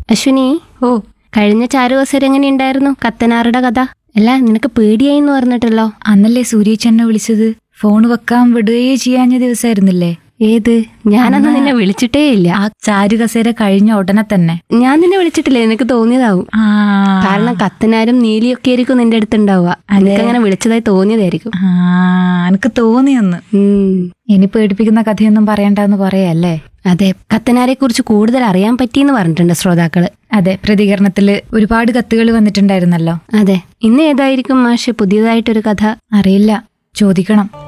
അശ്വിനി ഓ കഴിഞ്ഞ ചാരുവസരം എങ്ങനെയുണ്ടായിരുന്നു കത്തനാറുടെ കഥ അല്ല നിനക്ക് പേടിയായി എന്ന് പറഞ്ഞിട്ടല്ലോ അന്നല്ലേ സൂര്യച്ചെന്നെ വിളിച്ചത് ഫോൺ വെക്കാൻ വിടുകയേ ചെയ്യാഞ്ഞ ദിവസമായിരുന്നില്ലേ ഏത് ഞാനന്ന് നിന്നെ വിളിച്ചിട്ടേ ഇല്ല ആ ചാരു കസേര കഴിഞ്ഞ ഉടനെ തന്നെ ഞാൻ നിന്നെ വിളിച്ചിട്ടില്ല നിനക്ക് തോന്നിയതാവും ആ കാരണം കത്തനാരും നീലിയൊക്കെ ആയിരിക്കും നിന്റെ അടുത്തുണ്ടാവുക നിനക്ക് അങ്ങനെ വിളിച്ചതായി തോന്നിയതായിരിക്കും ആ എനിക്ക് തോന്നിയെന്ന് ഉം. ഇനി പേടിപ്പിക്കുന്ന കഥയൊന്നും പറയണ്ടെന്ന് പറയല്ലേ അതെ കത്തനാരെ കുറിച്ച് കൂടുതൽ അറിയാൻ പറ്റിയെന്ന് പറഞ്ഞിട്ടുണ്ട് ശ്രോതാക്കള് അതെ പ്രതികരണത്തില് ഒരുപാട് കത്തുകൾ വന്നിട്ടുണ്ടായിരുന്നല്ലോ അതെ ഇന്ന് ഏതായിരിക്കും മാഷ് പുതിയതായിട്ടൊരു കഥ അറിയില്ല ചോദിക്കണം